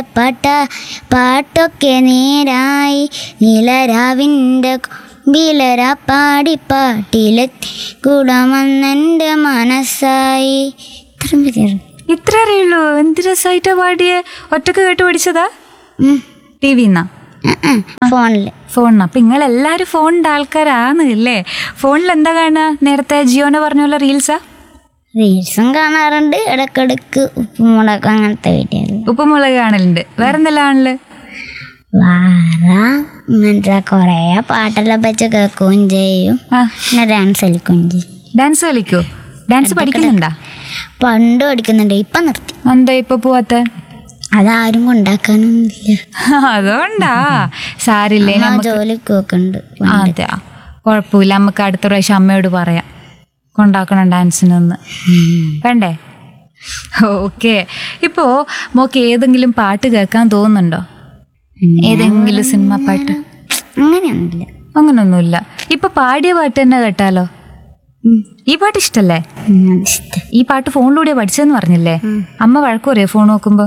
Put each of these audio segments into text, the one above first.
പാട്ട പാട്ടൊക്കെ നേരായി നിലരാവിൻ്റെ ബിലര പാടി പാട്ടിലെത്തി ഗുണമെന്നെൻ്റെ മനസ്സായി ഇത്രയും പേര് ഇത്ര അറിയുള്ളൂ എന്ത് രസമായിട്ടാ പാടിയേ ഒറ്റക്ക് കേട്ട് പഠിച്ചതാ ടി വിന്നാ ഫോണിൽ ഫോണിന് അപ്പൊ നിങ്ങൾ എല്ലാരും ഫോണിന്റെ ആൾക്കാരാണ് അല്ലേ ഫോണിൽ എന്താ കാണുക നേരത്തെ ജിയോനെ പറഞ്ഞ പോലെ റീൽസാ റീൽസും കാണാറുണ്ട് ഇടക്കിടക്ക് ഉപ്പുമുളക് അങ്ങനത്തെ വീഡിയോ ഉപ്പുമുളക് കാണലുണ്ട് വേറെന്തെല്ലാം ആണല്ലേ വാറ ഇങ്ങനത്തെ കുറേ പാട്ടെല്ലാം വെച്ച് കേൾക്കുകയും ചെയ്യും ആ പിന്നെ ഡാൻസ് കളിക്കുകയും ചെയ്യും ഡാൻസ് കളിക്കോ ഡാൻസ് പഠിക്കുന്നുണ്ടാ പണ്ട് പഠിക്കുന്നുണ്ട് ഇപ്പം നിർത്തി എന്താ ഇപ്പൊ പോവാത്ത അതാരും കൊണ്ടാക്കാനൊന്നുമില്ല അതുകൊണ്ടാ സാരില്ലേ ആ നമുക്ക് ജോലിക്ക് നോക്കുന്നുണ്ട് അതെ കുഴപ്പമില്ല നമുക്ക് അടുത്ത പ്രാവശ്യം അമ്മയോട് പറയാം കൊണ്ടാക്കണം ഡാൻസിനൊന്ന് വേണ്ടേ ഓക്കെ ഇപ്പോ മോക്ക് ഏതെങ്കിലും പാട്ട് കേൾക്കാൻ തോന്നുന്നുണ്ടോ ഏതെങ്കിലും സിനിമ പാട്ട് അങ്ങനെയൊന്നുമില്ല അങ്ങനൊന്നുമില്ല ഇപ്പൊ പാടിയ പാട്ട് തന്നെ കേട്ടാലോ ഈ പാട്ട് ഇഷ്ടല്ലേ ഉം, ഇഷ്ടം ഈ പാട്ട് ഫോണിലൂടെ പഠിച്ചെന്ന് പറഞ്ഞില്ലേ അമ്മ വഴക്ക് പറയോ ഫോൺ നോക്കുമ്പോ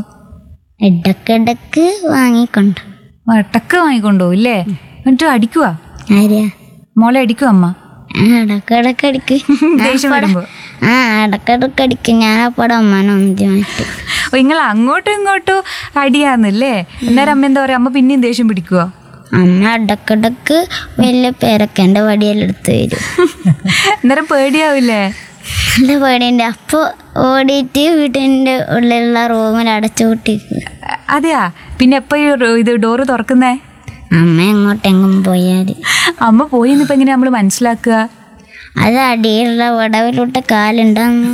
ഇടക്കിടക്ക് വാങ്ങിക്കൊണ്ട് വട്ടക്ക് വാങ്ങിക്കൊണ്ടുപോകും ഇല്ലേ എന്നിട്ട് അടിക്കുവാ ആര്യാ മോളെ അടിക്കുവോ അമ്മ ആ, ഇടക്കിടക്ക് അടിക്ക് ദേഷ്യം വരുമ്പോ ആ ഇടക്കിടക്ക് അടിക്കും ഞാൻ അപ്പടെ അമ്മാനെ ഒന്നി മാറ്റി ഓ നിങ്ങൾ അങ്ങോട്ടും ഇങ്ങോട്ടും അടിയാന്നല്ലേ അന്നേരം അമ്മ എന്താ പറയാ അമ്മ പിന്നെയും ദേഷ്യം പിടിക്കുവോ അമ്മ ഇടക്കിടക്ക് വലിയ പേരൊക്കെൻ്റെ വടിയെല്ലാം എടുത്ത് വരും അന്നേരം പേടിയാവില്ലേ നല്ല പേടിയുണ്ട് അപ്പോൾ ഓടിയിട്ട് വീട്ടിൻ്റെ ഉള്ളിലുള്ള റൂമിൽ അടച്ചു കൂട്ടിക്കും അതെയാ പിന്നെ എപ്പോ ഈ റോ- ഇത് ഡോറ് തുറക്കുന്നേ അമ്മ എങ്ങോട്ടെങ്കിലും പോയാൽ അമ്മ പോയി ഇപ്പൊ എങ്ങനെയാ നമ്മള് മനസ്സിലാക്കുക അത് അടിയിലുള്ള വടവിലോട്ട് കാലുണ്ടാന്ന്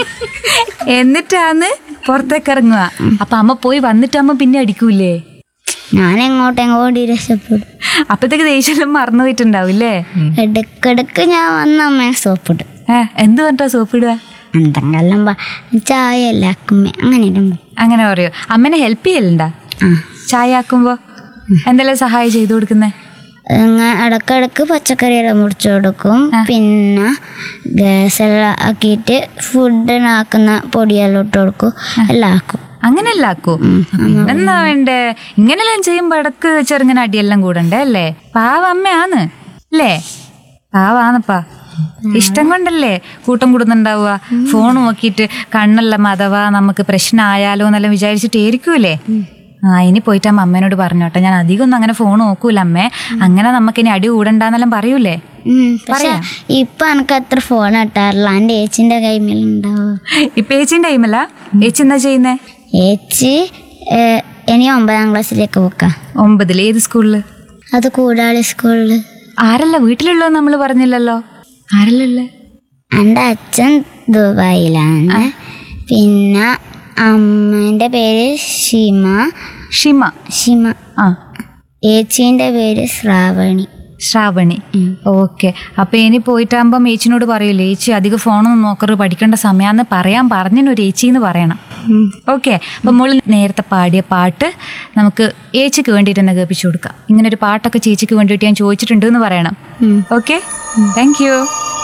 എന്നിട്ടാന്ന് പുറത്തേക്ക് ഇറങ്ങുക അപ്പൊ അമ്മ പോയി വന്നിട്ട് അമ്മ പിന്നെ അടിക്കൂലേ ഞാൻ എങ്ങോട്ടെങ്കിലും ഓടി രക്ഷപ്പെടും അപ്പത്തേക്ക് ദേഷ്യം മറന്നു പോയിട്ടുണ്ടാവില്ലേ ഇടക്കിടക്ക് ഞാൻ വന്ന അമ്മയെ സോപ്പിടും ഏ എന്ത് പറഞ്ഞാ സോപ്പ് ഇടുക എന്തെങ്കിലും പ- ചായ അല്ല അക്കുമ്മ അങ്ങനെ ഇടുമ്പോ അങ്ങനെ പറയോ അമ്മനെ ഹെൽപ്പ് ചെയ്യലുണ്ടാ ആ ചായ ആക്കുമ്പോ എന്തെല്ലാം സഹായം ചെയ്തു കൊടുക്കുന്നേ അങ്ങ് ഇടക്കിടക്ക് പച്ചക്കറിയെല്ലാം മുറിച്ച് കൊടുക്കും പിന്നെ ഗ്യാസെല്ലാം ആക്കിയിട്ട് ഫുഡിനാക്കുന്ന പൊടിയെല്ലാം ഇട്ട് കൊടുക്കും എല്ലാം ആക്കും അങ്ങനെയല്ല ആക്കൂ എന്നാ വേണ്ടേ ഇങ്ങനെല്ലാം ചെയ്യുമ്പോ ഇടക്ക് ചെറുങ്ങനെ അടിയെല്ലാം കൂടണ്ടേ അല്ലേ പാവ അമ്മയാന്ന് അല്ലേ പാവാന്നപ്പാ ഇഷ്ടം കൊണ്ടല്ലേ കൂട്ടം കൂടുന്നുണ്ടാവുക ഫോൺ നോക്കിയിട്ട് കണ്ണെല്ലാം അഥവാ നമുക്ക് പ്രശ്നമായാലോ എന്നെല്ലാം വിചാരിച്ചിട്ടായിരിക്കൂലേ ആ ഇനി പോയിട്ട് അമ്മ അമ്മേനോട് പറഞ്ഞോട്ടെ ഞാൻ അധികം ഒന്നും അങ്ങനെ ഫോൺ നോക്കൂല അമ്മേ അങ്ങനെ നമുക്ക് ഇനി അടി കൂടണ്ടെന്നെല്ലാം പറയൂലേ ഉം, പക്ഷെ ഇപ്പൊ എനിക്ക് അത്ര ഫോൺ കിട്ടാറില്ല എൻ്റെ ഏച്ചിൻ്റെ കൈമേലുണ്ടാവും ഇപ്പൊ ഏച്ചിന്റെ ടൈമല്ല ഏച്ചി എന്താ ചെയ്യുന്നേ ഏച്ചി ഏഹ്, ഇനി ഒമ്പതാം ക്ലാസ്സിലേക്ക് പോക്കാം ഒമ്പതിൽ ഏത് സ്കൂളില് അത് കൂടാളി സ്കൂളിൽ ആരല്ല വീട്ടിലുള്ളത് നമ്മൾ പറഞ്ഞില്ലല്ലോ ആരല്ലേ എൻ്റെ അച്ഛൻ ദുബായിലാണ് പിന്നെ അമ്മേൻ്റെ പേര് ഷിമ ഷിമ ഷിമ ആ ഏച്ചീൻ്റെ പേര് ശ്രാവണി ശ്രാവണി ഓക്കെ അപ്പൊ ഇനി പോയിട്ടാകുമ്പം ഏച്ചിനോട് പറയൂലേ ഏച്ചി അധികം ഫോണൊന്നും നോക്കരുത് പഠിക്കേണ്ട സമയാന്ന് പറയാൻ പറഞ്ഞു ഒരു ഏച്ചി എന്ന് പറയണം ഓക്കെ അപ്പൊ മോള് നേരത്തെ പാടിയ പാട്ട് നമുക്ക് ഏച്ചിക്ക് വേണ്ടിയിട്ട് തന്നെ കേൾപ്പിച്ചു കൊടുക്കാം ഇങ്ങനെ ഒരു പാട്ടൊക്കെ ചേച്ചിക്ക് വേണ്ടിയിട്ട് ഞാൻ ചോദിച്ചിട്ടുണ്ട് എന്ന് പറയണം ഓക്കെ താങ്ക് യു